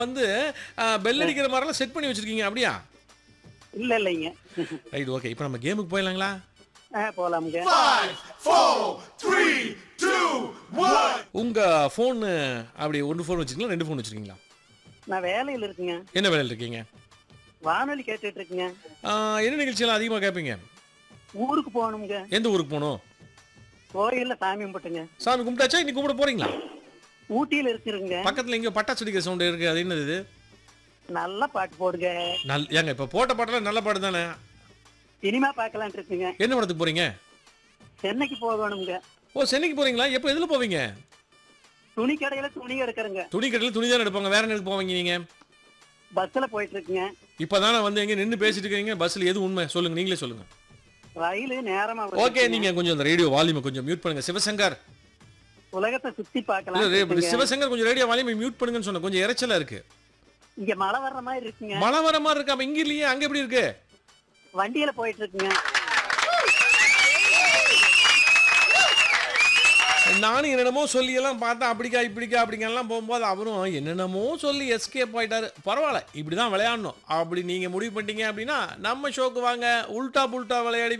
வந்து பெல் அடிக்கிற மாதிரிலாம் செட் பண்ணி வச்சிருக்கீங்க அப்படியா இல்ல இல்லைங்க ரைட் ஓகே இப்போ நம்ம கேமுக்கு போயிடலாங்களா ஆ போலாமுங்க உங்க ஃபோன் அப்படி ஒன்று ஃபோன் வச்சிருக்கீங்களா ரெண்டு ஃபோன் வச்சிருக்கீங்களா நான் வேலையில இருக்குங்க என்ன வேலையில் இருக்கீங்க வானொலி கேட்டுட்டு இருக்குங்க ஆ, என்ன நிகழ்ச்சியெல்லாம் அதிகமாக கேட்பீங்க ஊருக்கு போகணுங்க எந்த ஊருக்கு போகணும் கோயில்ல சாமி கும்பிட்டுங்க சாமி கும்பிட்டாச்சா இன்னைக்கு கும்பிட போறீங்களா ஊட்டியில இருக்குறங்க பக்கத்தில் எங்கேயோ பட்டாசு அடிக்கிற சவுண்டு இருக்கு அது என்னது இது நல்ல பாட்டு போடுங்க நல் ஏங்க இப்போ போட்ட பாட்டெல்லாம் நல்ல பாட்டு தானே சினிமா பார்க்கலான் இருக்குங்க என்ன படத்துக்கு போறீங்க சென்னைக்கு போகணுங்க ஓ சென்னைக்கு போறீங்களா எப்போ எதில் போவீங்க துணி கடையில துணி எடுக்கிறேங்க துணி கடையில் துணி தானே எடுப்பாங்க வேற என்ன போவீங்க நீங்க பஸ்ல போயிட்டு இருக்குங்க இப்போதானே வந்து எங்க நின்று பேசிட்டு இருக்கீங்க பஸ்ஸில் எது உண்மை சொல்லுங்க நீங்களே சொல்லுங்க ரயில் நேரமா ஓகே வருதுங்க. நீங்க கொஞ்சம் அந்த ரேடியோ வால்யூமை கொஞ்சம் மியூட் பண்ணுங்க சிவசங்கர் உலகத்தை சுத்தி இல்ல, பார்க்கலாம் ரே- இப்படி இருக்குங்க. சிவசங்கர் கொஞ்சம் ரேடியோ வால்யூமை மியூட் பண்ணுங்கன்னு சொன்ன கொஞ்சம் இறைச்சலா இருக்கு இங்க மழை வர்ற மாதிரி இருக்குங்க மழை வர மாதிரி இருக்கு அப்ப இங்க இல்லையே அங்க எப்படி இருக்கு வண்டியில போயிட்டு இருக்குங்க நானும் என்னென்னமோ சொல்லி எல்லாம் பார்த்தேன் அப்படிக்கா இப்படிக்கா அப்படிங்கலாம் போகும்போது அவரும் என்னென்னமோ சொல்லி எஸ்கேப் ஆயிட்டாரு பரவாயில்ல இப்படிதான் விளையாடணும் அப்படி நீங்க முடிவு பண்ணிட்டீங்க அப்படின்னா நம்ம ஷோக்கு வாங்க உல்டா புல்டா விளையாடி